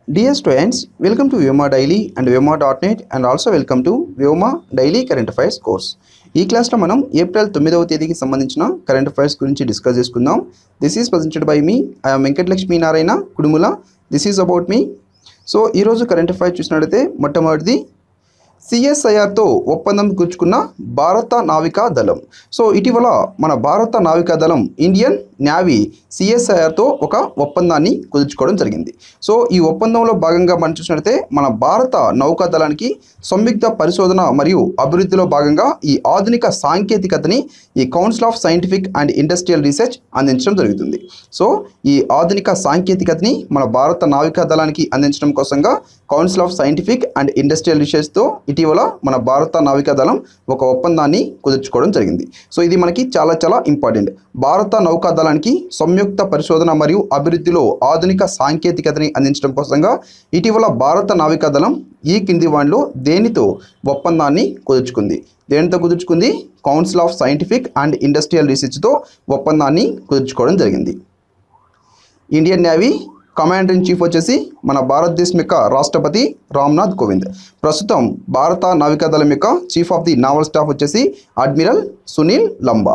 Dear students, welcome to Vyoma Daily and Vyoma.net and also welcome to Vyoma Daily Current Affairs course. ఈ క్లాస్లో మనం April తొమ్మిదవ తేదీకి సంబంధించిన కరెంట్ అఫైర్స్ గురించి డిస్కస్ చేసుకుందాం this is presented by me I'm Venkatalakshmi Narayana Kudumula this is about me so ఈరోజు current affairs చూసినట్లయితే మొట్టమొదటిది సిఎస్ఐఆర్తో ఒప్పందం కూర్చుకున్న భారత నావికా దళం సో ఇటీవల మన భారత నావికా దళం ఇండియన్ నేవీ సిఎస్ఐఆర్తో ఒక ఒప్పందాన్ని కుదుర్చుకోవడం జరిగింది సో ఈ ఒప్పందంలో భాగంగా మనం చూసినట్లయితే మన భారత నౌకా దళానికి సంయుక్త పరిశోధన మరియు అభివృద్ధిలో భాగంగా ఈ ఆధునిక సాంకేతికతని ఈ council of scientific and industrial research అందించడం జరుగుతుంది సో ఈ ఆధునిక సాంకేతికతని మన భారత నావికా దళానికి అందించడం కోసంగా council of scientific and industrial రీసెర్చ్తో ఇటీవల మన భారత నావికా దళం ఒక ఒప్పందాన్ని కుదుర్చుకోవడం జరిగింది సో ఇది మనకి చాలా చాలా ఇంపార్టెంట్ భారత నౌకా దళానికి సంయుక్త పరిశోధన మరియు అభివృద్ధిలో ఆధునిక సాంకేతికతని అందించడం కోసంగా ఇటీవల భారత నావికా దళం ఈ కింది వాటిలో దేనితో ఒప్పందాన్ని కుదుర్చుకుంది దేనితో కుదుర్చుకుంది council of scientific and industrial రీసెర్చ్తో ఒప్పందాన్ని కుదుర్చుకోవడం జరిగింది Indian navy commander in chief వచ్చేసి మన భారతదేశం యొక్క రాష్ట్రపతి రామ్నాథ్ కోవింద్ ప్రస్తుతం భారత నావికాదళం యొక్క chief of the naval staff వచ్చేసి అడ్మిరల్ సునీల్ లంబా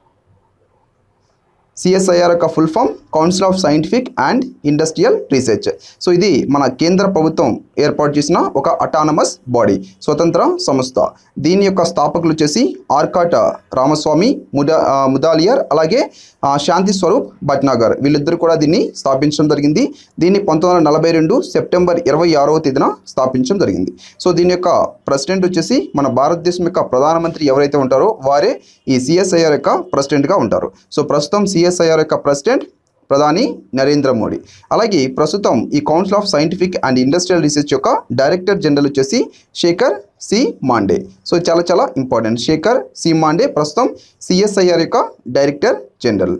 సిఎస్ఐఆర్ యొక్క full form council of scientific and industrial research so ఇది మన కేంద్ర ప్రభుత్వం ఏర్పాటు చేసిన ఒక అటానమస్ బాడీ స్వతంత్ర సంస్థ దీని యొక్క స్థాపకులు వచ్చేసి ఆర్కాట రామస్వామి ముదా ఆ, ముదాలియర్ అలాగే ఆ, శాంతి స్వరూప్ భట్నాగర్ వీళ్ళిద్దరు కూడా దీన్ని స్థాపించడం జరిగింది దీన్ని పంతొమ్మిది వందల నలభై రెండు సెప్టెంబర్ ఇరవై ఆరవ తేదీన స్థాపించడం జరిగింది సో దీని యొక్క ప్రెసిడెంట్ వచ్చేసి మన భారతదేశం యొక్క ప్రధానమంత్రి ఎవరైతే ఉంటారో వారే ఈ సిఎస్ఐఆర్ యొక్క ప్రెసిడెంట్గా ఉంటారు సో ప్రస్తుతం సిఎస్ఐఆర్ యొక్క ప్రెసిడెంట్ ప్రధాని నరేంద్ర మోడీ అలాగే ప్రస్తుతం ఈ council of scientific and industrial research యొక్క డైరెక్టర్ జనరల్ వచ్చేసి శేఖర్ సి మాండే సో చాలా చాలా ఇంపార్టెంట్ శేఖర్ సి మాండే ప్రస్తుతం సిఎస్ఐఆర్ యొక్క డైరెక్టర్ జనరల్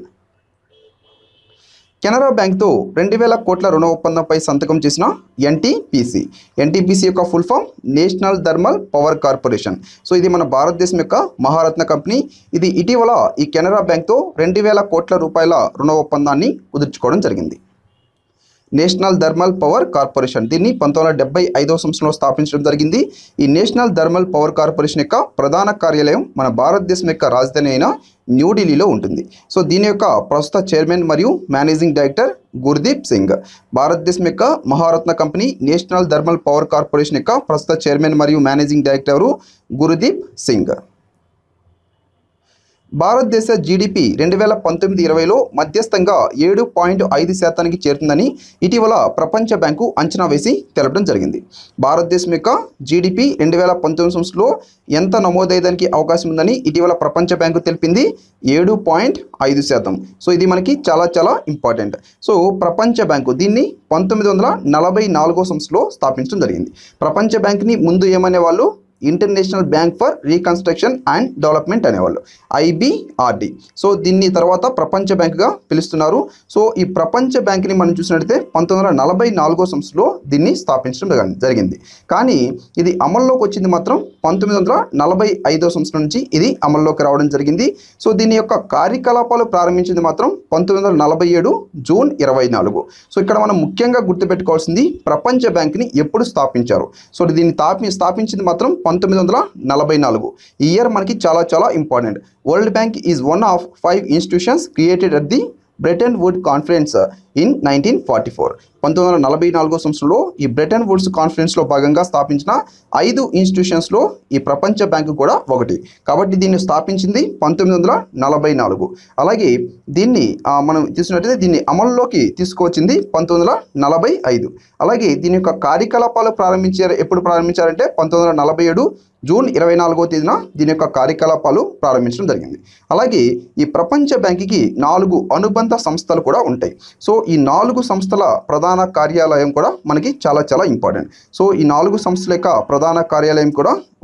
కెనరా బ్యాంక్తో రెండు వేల కోట్ల రుణ ఒప్పందంపై సంతకం చేసిన ఎన్టీపీసీ ఎన్టీపీసీ యొక్క full form national thermal power corporation so ఇది మన భారతదేశం యొక్క మహారత్న కంపెనీ ఇది ఇటీవల ఈ కెనరా బ్యాంక్తో రెండు వేల కోట్ల రూపాయల రుణ ఒప్పందాన్ని కుదుర్చుకోవడం జరిగింది నేషనల్ థర్మల్ పవర్ కార్పొరేషన్ దీన్ని పంతొమ్మిది వందల డెబ్బై ఐదో సంవత్సరంలో స్థాపించడం జరిగింది ఈ నేషనల్ థర్మల్ పవర్ కార్పొరేషన్ యొక్క ప్రధాన కార్యాలయం మన భారతదేశం యొక్క రాజధాని అయిన న్యూఢిల్లీలో ఉంటుంది సో దీని యొక్క ప్రస్తుత చైర్మన్ మరియు మేనేజింగ్ డైరెక్టర్ గుర్దీప్ సింగ్ భారతదేశం యొక్క Maharatna company national thermal power corporation యొక్క ప్రస్తుత చైర్మన్ మరియు మేనేజింగ్ డైరెక్టర్ ఎవరు గురుదీప్ సింగ్ భారతదేశ జీడిపి రెండు వేల పంతొమ్మిది ఇరవైలో మధ్యస్థంగా ఏడు పాయింట్ ఐదు శాతానికి చేరుతుందని ఇటీవల ప్రపంచ బ్యాంకు అంచనా వేసి తెలపడం జరిగింది భారతదేశం యొక్క జీడిపి రెండు వేల పంతొమ్మిది సంవత్సరంలో ఎంత నమోదయ్యేదానికి అవకాశం ఉందని ఇటీవల ప్రపంచ బ్యాంకు తెలిపింది ఏడు పాయింట్ ఐదు శాతం సో ఇది మనకి చాలా చాలా ఇంపార్టెంట్ సో ప్రపంచ బ్యాంకు దీన్ని పంతొమ్మిది వందల నలభై నాలుగో సంవత్సరంలో స్థాపించడం జరిగింది ప్రపంచ బ్యాంక్ని ముందు ఏమనే వాళ్ళు international bank for reconstruction and development అనేవాళ్ళు ఐబిఆర్డి సో దీన్ని తర్వాత ప్రపంచ బ్యాంకుగా పిలుస్తున్నారు సో ఈ ప్రపంచ బ్యాంక్ని మనం చూసినట్లయితే పంతొమ్మిది వందల నలభై నాలుగో సంవత్సరంలో దీన్ని స్థాపించడం జరగ- జరిగింది కానీ ఇది అమల్లోకి వచ్చింది మాత్రం పంతొమ్మిది వందల నలభై ఐదో సంవత్సరం నుంచి ఇది అమల్లోకి రావడం జరిగింది సో దీని యొక్క కార్యకలాపాలు ప్రారంభించింది మాత్రం పంతొమ్మిది వందల నలభై ఏడు జూన్ ఇరవై నాలుగు సో ఇక్కడ మనం ముఖ్యంగా గుర్తుపెట్టుకోవాల్సింది ప్రపంచ బ్యాంక్ని ఎప్పుడు స్థాపించారు సో దీన్ని స్థాపి స్థాపించింది మాత్రం పంతొమ్మిది వందల నలభై నాలుగు ఈ ఇయర్ మనకి చాలా చాలా important world bank is one of five institutions created at the Bretton Wood conference in nineteen forty four పంతొమ్మిది వందల నలభై నాలుగో సంవత్సరంలో ఈ బ్రిటన్ వుడ్స్ కాన్ఫరెన్స్లో భాగంగా స్థాపించిన ఐదు ఇన్స్టిట్యూషన్స్లో ఈ ప్రపంచ బ్యాంకు కూడా ఒకటి కాబట్టి దీన్ని స్థాపించింది పంతొమ్మిది వందల నలభై నాలుగు అలాగే దీన్ని ఆ, మనం చూసినట్టయితే దీన్ని అమల్లోకి తీసుకువచ్చింది పంతొమ్మిది వందల నలభై ఐదు అలాగే దీని యొక్క కార్యకలాపాలు ప్రారంభించారు ఎప్పుడు ప్రారంభించారంటే పంతొమ్మిది వందల నలభై ఏడు జూన్ ఇరవై నాలుగో తేదీన దీని యొక్క కార్యకలాపాలు ప్రారంభించడం జరిగింది అలాగే ఈ ప్రపంచ బ్యాంకుకి నాలుగు అనుబంధ సంస్థలు కూడా ఉంటాయి సో ఈ నాలుగు సంస్థల ప్రధాన కార్యాలయం కూడా మనకి చాలా చాలా ఇంపార్టెంట్ సో ఈ నాలుగు సంస్థల యొక్క ప్రధాన కార్యాలయం కూడా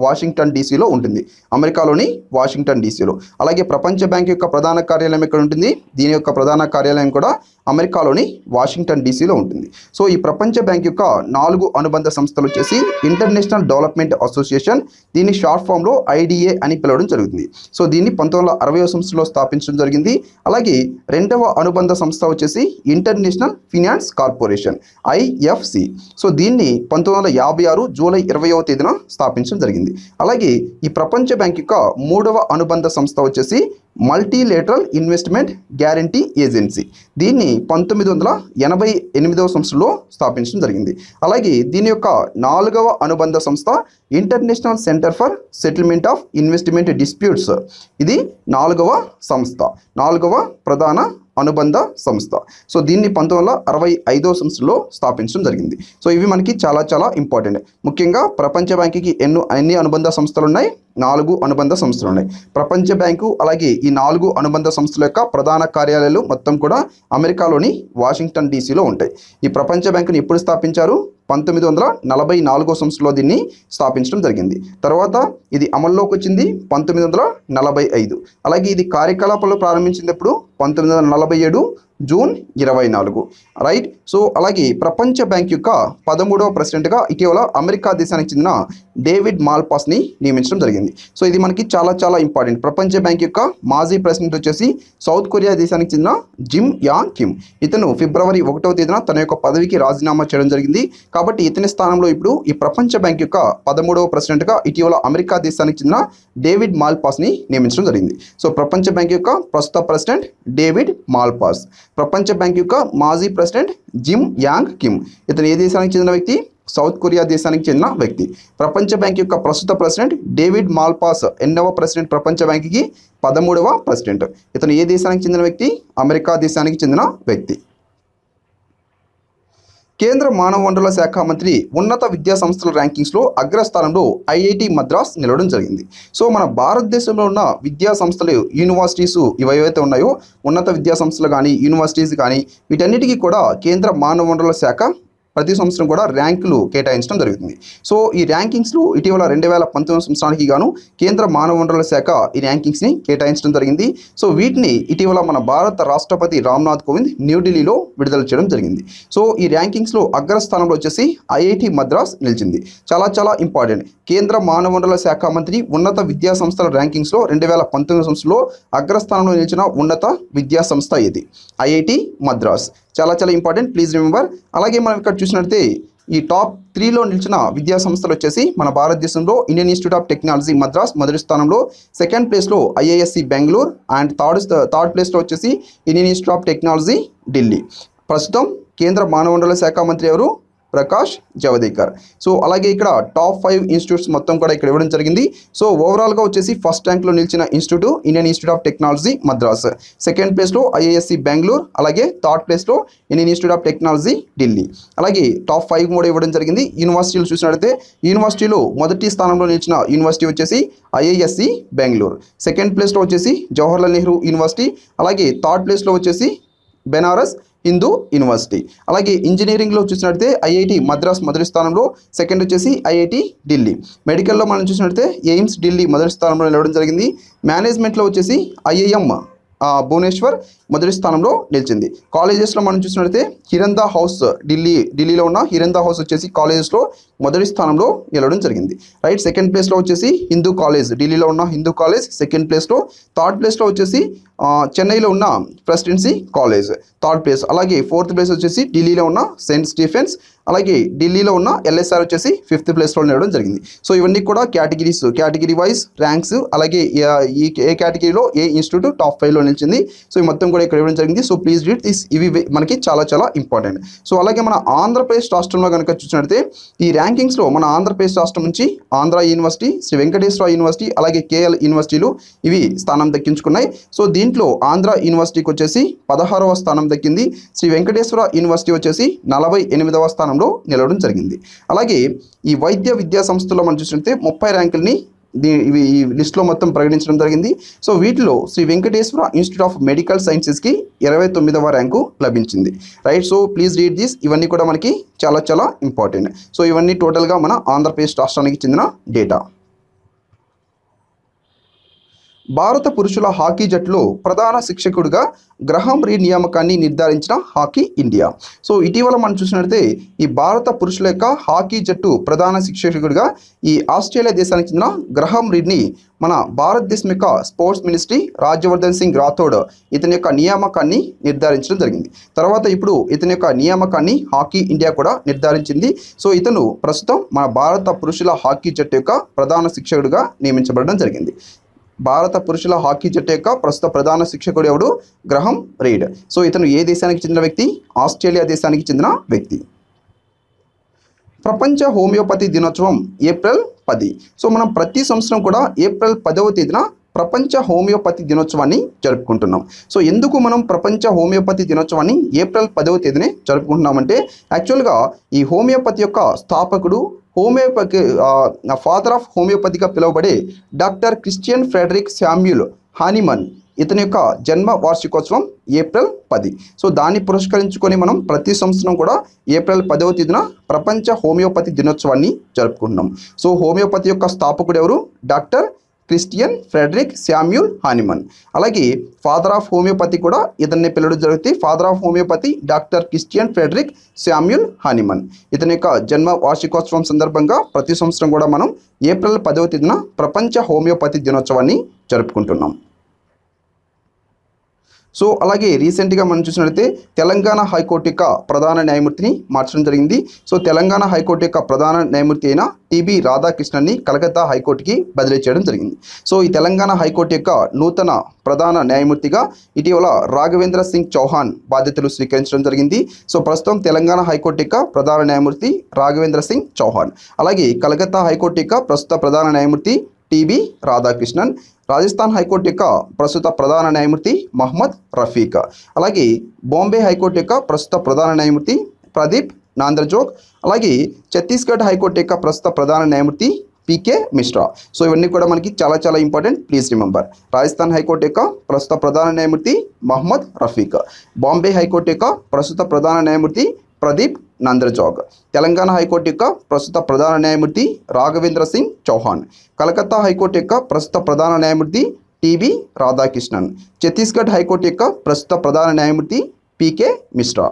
వాషింగ్టన్ డీసీలో ఉంటుంది అమెరికాలోని వాషింగ్టన్ డీసీలో అలాగే ప్రపంచ బ్యాంక్ యొక్క ప్రధాన కార్యాలయం ఎక్కడ ఉంటుంది దీని యొక్క ప్రధాన కార్యాలయం కూడా అమెరికాలోని వాషింగ్టన్ డీసీలో ఉంటుంది సో ఈ ప్రపంచ బ్యాంక్ యొక్క నాలుగు అనుబంధ సంస్థలు వచ్చేసి ఇంటర్నేషనల్ డెవలప్మెంట్ అసోసియేషన్ దీన్ని షార్ట్ ఫామ్లో ఐడిఏ అని పిలవడం జరుగుతుంది సో దీన్ని పంతొమ్మిది వందల అరవై సంవత్సరంలో స్థాపించడం జరిగింది అలాగే రెండవ అనుబంధ సంస్థ వచ్చేసి international finance corporation IFC so దీన్ని పంతొమ్మిది వందల యాభై ఆరు జూలై ఇరవైవ తేదీన స్థాపించడం జరిగింది అలాగే ఈ ప్రపంచ బ్యాంక్ యొక్క మూడవ అనుబంధ సంస్థ వచ్చేసి మల్టీలేటరల్ ఇన్వెస్ట్మెంట్ గ్యారంటీ ఏజెన్సీ దీన్ని పంతొమ్మిది వందల ఎనభై ఎనిమిదవ సంవత్సరంలో స్థాపించడం జరిగింది అలాగే దీని యొక్క నాలుగవ అనుబంధ సంస్థ international centre for settlement of investment disputes ఇది నాలుగవ సంస్థ నాలుగవ ప్రధాన అనుబంధ సంస్థ సో దీన్ని పంతొమ్మిది వందల అరవై ఐదో సంవత్సరంలో స్థాపించడం జరిగింది సో ఇవి మనకి చాలా చాలా ఇంపార్టెంట్ ముఖ్యంగా ప్రపంచ బ్యాంకుకి ఎన్నో ఎన్ని అనుబంధ సంస్థలు ఉన్నాయి నాలుగు అనుబంధ సంస్థలు ఉన్నాయి ప్రపంచ బ్యాంకు అలాగే ఈ నాలుగు అనుబంధ సంస్థల యొక్క ప్రధాన కార్యాలయాలు మొత్తం కూడా అమెరికాలోని వాషింగ్టన్ డీసీలో ఉంటాయి ఈ ప్రపంచ బ్యాంకుని ఎప్పుడు స్థాపించారు పంతొమ్మిది వందల నలభై నాలుగో సంవత్సరంలో దీన్ని స్థాపించడం జరిగింది తర్వాత ఇది అమల్లోకి వచ్చింది పంతొమ్మిది వందల నలభై ఐదు అలాగే ఇది కార్యకలాపాలు ప్రారంభించింది ఎప్పుడు పంతొమ్మిది వందల నలభై ఏడు జూన్ ఇరవై నాలుగు రైట్ సో అలాగే ప్రపంచ బ్యాంక్ యొక్క పదమూడవ ప్రెసిడెంట్గా ఇటీవల అమెరికా దేశానికి చెందిన డేవిడ్ మాల్పాస్ని నియమించడం జరిగింది సో ఇది మనకి చాలా చాలా ఇంపార్టెంట్ ప్రపంచ బ్యాంక్ యొక్క మాజీ ప్రెసిడెంట్ వచ్చేసి సౌత్ కొరియా దేశానికి చెందిన జిమ్ యాంగ్ కిమ్ ఇతను ఫిబ్రవరి ఒకటవ తేదీన తన యొక్క పదవికి రాజీనామా చేయడం జరిగింది కాబట్టి ఇతని స్థానంలో ఇప్పుడు ఈ ప్రపంచ బ్యాంక్ యొక్క పదమూడవ ప్రెసిడెంట్గా ఇటీవల అమెరికా దేశానికి చెందిన డేవిడ్ మాల్పాస్ని నియమించడం జరిగింది సో ప్రపంచ బ్యాంక్ యొక్క ప్రస్తుత ప్రెసిడెంట్ డేవిడ్ మాల్పాస్ ప్రపంచ బ్యాంక్ యొక్క మాజీ ప్రెసిడెంట్ జిమ్ యాంగ్ కిమ్ ఇతను ఏ దేశానికి చెందిన వ్యక్తి సౌత్ కొరియా దేశానికి చెందిన వ్యక్తి ప్రపంచ బ్యాంక్ యొక్క ప్రస్తుత ప్రెసిడెంట్ డేవిడ్ మాల్పాస్ ఎన్నవ ప్రెసిడెంట్ ప్రపంచ బ్యాంక్కి పదమూడవ ప్రెసిడెంట్ ఇతను ఏ దేశానికి చెందిన వ్యక్తి అమెరికా దేశానికి చెందిన వ్యక్తి కేంద్ర మానవ వనరుల శాఖ మంత్రి ఉన్నత విద్యా సంస్థల ర్యాంకింగ్స్లో అగ్రస్థానంలో ఐఐటి మద్రాస్ నిలవడం జరిగింది సో మన భారతదేశంలో ఉన్న విద్యా సంస్థలు యూనివర్సిటీస్ ఇవైతే ఉన్నాయో ఉన్నత విద్యా సంస్థలు కానీ యూనివర్సిటీస్ కానీ వీటన్నిటికీ కూడా కేంద్ర మానవ వనరుల శాఖ ప్రతి సంవత్సరం కూడా ర్యాంకులు కేటాయించడం జరుగుతుంది సో ఈ ర్యాంకింగ్స్లో ఇటీవల రెండు వేల పంతొమ్మిది సంవత్సరానికి గాను కేంద్ర మానవ వనరుల శాఖ ఈ ర్యాంకింగ్స్ని కేటాయించడం జరిగింది సో వీటిని ఇటీవల మన భారత రాష్ట్రపతి రామ్నాథ్ కోవింద్ న్యూఢిల్లీలో విడుదల చేయడం జరిగింది సో ఈ ర్యాంకింగ్స్లో అగ్రస్థానంలో వచ్చేసి ఐఐటి మద్రాస్ నిలిచింది చాలా చాలా ఇంపార్టెంట్ కేంద్ర మానవ వనరుల శాఖ మంత్రి ఉన్నత విద్యా సంస్థల ర్యాంకింగ్స్లో రెండు వేల పంతొమ్మిది సంవత్సరంలో అగ్రస్థానంలో నిలిచిన ఉన్నత విద్యా సంస్థ ఇది ఐఐటి మద్రాస్ చాలా చాలా ఇంపార్టెంట్ ప్లీజ్ రిమెంబర్ అలాగే మనం ఇక్కడ చూసినట్లయితే ఈ టాప్ త్రీలో నిలిచిన విద్యా సంస్థలు వచ్చేసి మన భారతదేశంలో Indian institute of technology Madras మొదటి స్థానంలో సెకండ్ ప్లేస్లో IISc Bengaluru and third third ప్లేస్లో వచ్చేసి Indian institute of technology Delhi ప్రస్తుతం కేంద్ర మానవ వనరుల శాఖ మంత్రి ఎవరు ప్రకాష్ జవదేకర్ సో అలాగే ఇక్కడ టాప్ ఫైవ్ ఇన్స్టిట్యూట్స్ మొత్తం కూడా ఇక్కడ ఇవ్వడం జరిగింది సో ఓవరాల్గా వచ్చేసి ఫస్ట్ ర్యాంక్లో నిలిచిన institute Indian institute of technology Madras second ప్లేస్లో ఐఏఎస్సి బెంగళూరు అలాగే థర్డ్ ప్లేస్లో Indian institute of technology Delhi అలాగే టాప్ ఫైవ్ కూడా ఇవ్వడం జరిగింది యూనివర్సిటీలు చూసినట్లయితే యూనివర్సిటీలో మొదటి స్థానంలో నిలిచిన యూనివర్సిటీ వచ్చేసి ఐఏఎస్సి బెంగళూరు సెకండ్ ప్లేస్లో వచ్చేసి జవహర్లాల్ నెహ్రూ యూనివర్సిటీ అలాగే థర్డ్ ప్లేస్లో వచ్చేసి బెనారస్ హిందూ యూనివర్సిటీ అలాగే ఇంజనీరింగ్లో చూసినట్లయితే ఐఐటి మద్రాస్ మొదటి స్థానంలో సెకండ్ వచ్చేసి ఐఐటి ఢిల్లీ మెడికల్లో మనం చూసినట్లయితే ఎయిమ్స్ ఢిల్లీ మొదటి స్థానంలో నిలవడం జరిగింది మేనేజ్మెంట్లో వచ్చేసి ఐఐఎం ఆ, భువనేశ్వర్ మొదటి స్థానంలో నిలిచింది కాలేజెస్లో మనం చూసినట్లయితే హిరందా హౌస్ ఢిల్లీ ఢిల్లీలో ఉన్న హిరందా హౌస్ వచ్చేసి కాలేజెస్లో మొదటి స్థానంలో నిలవడం జరిగింది రైట్ సెకండ్ ప్లేస్లో వచ్చేసి హిందూ కాలేజ్ ఢిల్లీలో ఉన్న హిందూ కాలేజ్ సెకండ్ ప్లేస్లో థర్డ్ ప్లేస్లో వచ్చేసి ఆ, చెన్నైలో ఉన్న ప్రెసిడెన్సీ కాలేజ్ థర్డ్ ప్లేస్ అలాగే ఫోర్త్ ప్లేస్ వచ్చేసి ఢిల్లీలో ఉన్న సెయింట్ స్టీఫెన్స్ అలాగే ఢిల్లీలో ఉన్న ఎల్ఎస్ఆర్ వచ్చేసి ఫిఫ్త్ ప్లేస్లో నిలవడం జరిగింది సో ఇవన్నీ కూడా కేటగిరీస్ కేటగిరీ వైజ్ ర్యాంక్స్ అలాగే ఏ- ఈ ఏ కేటగిరీలో ఏ ఇన్స్టిట్యూట్ టాప్ ఫైవ్లో నిలిచింది సో ఈ మొత్తం కూడా ఇక్కడ ఇవ్వడం జరిగింది సో ప్లీజ్ రీడ్ దిస్ ఇవి వే- మనకి చాలా చాలా ఇంపార్టెంట్ సో అలాగే మన ఆంధ్రప్రదేశ్ రాష్ట్రంలో కనుక చూసినట్లయితే ఈ ర్యాంకింగ్స్లో మన ఆంధ్రప్రదేశ్ రాష్ట్రం నుంచి ఆంధ్ర యూనివర్సిటీ శ్రీ వెంకటేశ్వర యూనివర్సిటీ అలాగే కేఎల్ యూనివర్సిటీలు ఇవి స్థానం దక్కించుకున్నాయి సో దీంట్లో ఆంధ్ర యూనివర్సిటీకి వచ్చేసి పదహారవ స్థానం దక్కింది శ్రీ వెంకటేశ్వర యూనివర్సిటీ వచ్చేసి నలభై ఎనిమిదవ స్థానంలో నిలవడం జరిగింది అలాగే ఈ వైద్య విద్యా సంస్థలో మనం చూసినట్లయితే ముప్పై ర్యాంకుల్ని దీ ఇవి ఈ లిస్ట్లో మొత్తం ప్రకటించడం జరిగింది సో వీటిలో Shri Venkateswara institute of medical సైన్సెస్కి ఇరవై తొమ్మిదవ ర్యాంకు లభించింది right so please read this ఇవన్నీ కూడా మనకి చాలా చాలా ఇంపార్టెంట్ సో ఇవన్నీ టోటల్గా మన ఆంధ్రప్రదేశ్ రాష్ట్రానికి చెందిన డేటా భారత పురుషుల హాకీ జట్టులో ప్రధాన శిక్షకుడిగా గ్రహం రీ నియామకాన్ని నిర్ధారించిన హాకీ ఇండియా సో ఇటీవల మనం చూసినట్లయితే ఈ భారత పురుషుల యొక్క హాకీ జట్టు ప్రధాన శిక్షకుడిగా ఈ ఆస్ట్రేలియా దేశానికి చెందిన గ్రహం రీడ్ని మన భారతదేశం యొక్క స్పోర్ట్స్ మినిస్ట్రీ రాజ్యవర్ధన్ సింగ్ రాథోడ్ ఇతని యొక్క నియామకాన్ని నిర్ధారించడం జరిగింది తర్వాత ఇప్పుడు ఇతని యొక్క నియామకాన్ని హాకీ ఇండియా కూడా నిర్ధారించింది సో ఇతను ప్రస్తుతం మన భారత పురుషుల హాకీ జట్టు యొక్క ప్రధాన శిక్షకుడిగా నియమించబడడం జరిగింది భారత పురుషుల హాకీ జట్టు యొక్క ప్రస్తుత ప్రధాన శిక్షకుడు ఎవడు గ్రహం రీడ్ సో ఇతను ఏ దేశానికి చెందిన వ్యక్తి ఆస్ట్రేలియా దేశానికి చెందిన వ్యక్తి ప్రపంచ హోమియోపతి దినోత్సవం ఏప్రిల్ పది సో మనం ప్రతి సంవత్సరం కూడా ఏప్రిల్ పదవ తేదీన ప్రపంచ హోమియోపతి దినోత్సవాన్ని జరుపుకుంటున్నాం సో ఎందుకు మనం ప్రపంచ హోమియోపతి దినోత్సవాన్ని ఏప్రిల్ పదవ తేదీనే జరుపుకుంటున్నామంటే యాక్చువల్గా ఈ హోమియోపతి యొక్క స్థాపకుడు హోమియోపతి ఫాదర్ ఆఫ్ హోమియోపతిగా పిలువబడే doctor Christian Frederick Samuel Hahnemann ఇతని యొక్క జన్మ వార్షికోత్సవం ఏప్రిల్ పది సో దాన్ని పురస్కరించుకొని మనం ప్రతి సంవత్సరం కూడా ఏప్రిల్ పదవ తేదీన ప్రపంచ హోమియోపతి దినోత్సవాన్ని జరుపుకుంటున్నాం సో హోమియోపతి యొక్క స్థాపకుడు ఎవరు doctor Christian Frederick Samuel Hahnemann అలాగే ఫాదర్ ఆఫ్ హోమియోపతి కూడా ఇతన్ని పిల్లడు జరుగుతుంది father of homeopathy doctor Christian Frederick Samuel Hahnemann ఇతని యొక్క జన్మ వార్షికోత్సవం సందర్భంగా ప్రతి సంవత్సరం కూడా మనం ఏప్రిల్ పదవ తేదీన ప్రపంచ హోమియోపతి దినోత్సవాన్ని జరుపుకుంటున్నాం సో అలాగే రీసెంట్గా మనం చూసినట్లయితే తెలంగాణ హైకోర్టు యొక్క ప్రధాన న్యాయమూర్తిని మార్చడం జరిగింది సో తెలంగాణ హైకోర్టు యొక్క ప్రధాన న్యాయమూర్తి అయిన టిబి రాధాకృష్ణన్ని కలకత్తా హైకోర్టుకి బదిలీ చేయడం జరిగింది సో ఈ తెలంగాణ హైకోర్టు యొక్క నూతన ప్రధాన న్యాయమూర్తిగా ఇటీవల రాఘవేంద్ర సింగ్ చౌహాన్ బాధ్యతలు స్వీకరించడం జరిగింది సో ప్రస్తుతం తెలంగాణ హైకోర్టు యొక్క ప్రధాన న్యాయమూర్తి రాఘవేంద్ర సింగ్ చౌహాన్ అలాగే కలకత్తా హైకోర్టు యొక్క ప్రస్తుత ప్రధాన న్యాయమూర్తి టిబి రాధాకృష్ణన్ రాజస్థాన్ హైకోర్టు యొక్క ప్రస్తుత ప్రధాన న్యాయమూర్తి మహమ్మద్ రఫీక్ అలాగే బాంబే హైకోర్టు యొక్క ప్రస్తుత ప్రధాన న్యాయమూర్తి ప్రదీప్ నాంద్రజోగ్ అలాగే ఛత్తీస్గఢ్ హైకోర్టు యొక్క ప్రస్తుత ప్రధాన న్యాయమూర్తి పీకే మిశ్రా సో ఇవన్నీ కూడా మనకి చాలా చాలా important please remember Rajasthan high court యొక్క ప్రస్తుత ప్రధాన న్యాయమూర్తి మహమ్మద్ రఫీక్ బాంబే హైకోర్టు యొక్క ప్రస్తుత ప్రధాన న్యాయమూర్తి ప్రదీప్ నంద్రజోగ్ తెలంగాణ హైకోర్టు యొక్క ప్రస్తుత ప్రధాన న్యాయమూర్తి రాఘవేంద్ర సింగ్ చౌహాన్ కలకత్తా హైకోర్టు యొక్క ప్రస్తుత ప్రధాన న్యాయమూర్తి టిబి రాధాకృష్ణన్ ఛత్తీస్గఢ్ హైకోర్టు యొక్క ప్రస్తుత ప్రధాన న్యాయమూర్తి పీకే మిశ్రా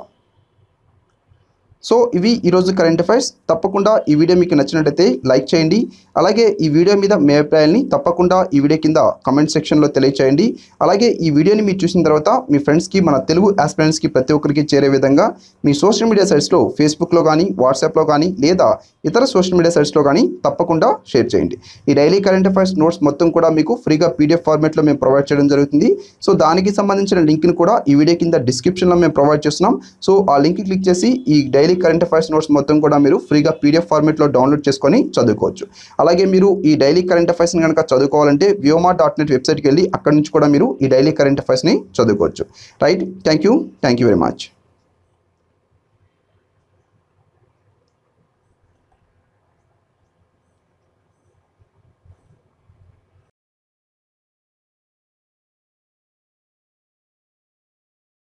సో ఇవి ఈరోజు కరెంట్ అఫైర్స్ తప్పకుండా ఈ వీడియో మీకు నచ్చినట్లయితే లైక్ చేయండి అలాగే ఈ వీడియో మీద మీ అభిప్రాయాల్ని తప్పకుండా ఈ వీడియో కింద కమెంట్ సెక్షన్లో తెలియచేయండి అలాగే ఈ వీడియోని మీరు చూసిన తర్వాత మీ ఫ్రెండ్స్కి మన తెలుగు ఆస్పిరెంట్స్కి ప్రతి ఒక్కరికి చేరే విధంగా మీ సోషల్ మీడియా సైట్స్లో ఫేస్బుక్లో కానీ వాట్సాప్లో కానీ లేదా ఇతర సోషల్ మీడియా సైట్స్లో కానీ తప్పకుండా షేర్ చేయండి ఈ డైలీ కరెంట్ అఫైర్స్ నోట్స్ మొత్తం కూడా మీకు ఫ్రీగా పీడిఎఫ్ ఫార్మేట్లో మేము ప్రొవైడ్ చేయడం జరుగుతుంది సో దానికి సంబంధించిన లింక్ని కూడా ఈ వీడియో కింద డిస్క్రిప్షన్లో మేము ప్రొవైడ్ చేస్తున్నాం సో ఆ లింక్ క్లిక్ చేసి ఈ డైలీ కరెంట్ అఫైర్స్ నోట్స్ మొత్తం కూడా మీరు ఫ్రీగా పీడిఎఫ్ ఫార్మేట్లో డౌన్లోడ్ చేసుకొని చదువుకోవచ్చు అలాగే మీరు ఈ డైలీ కరెంట్ అఫైర్స్ని కనుక చదువుకోవాలంటే వ్యోమా డాట్ నెట్ వెబ్సైట్కి వెళ్ళి అక్కడి నుంచి కూడా మీరు ఈ డైలీ కరెంట్ అఫైర్స్ని చదువుకోవచ్చు right thank you thank you very much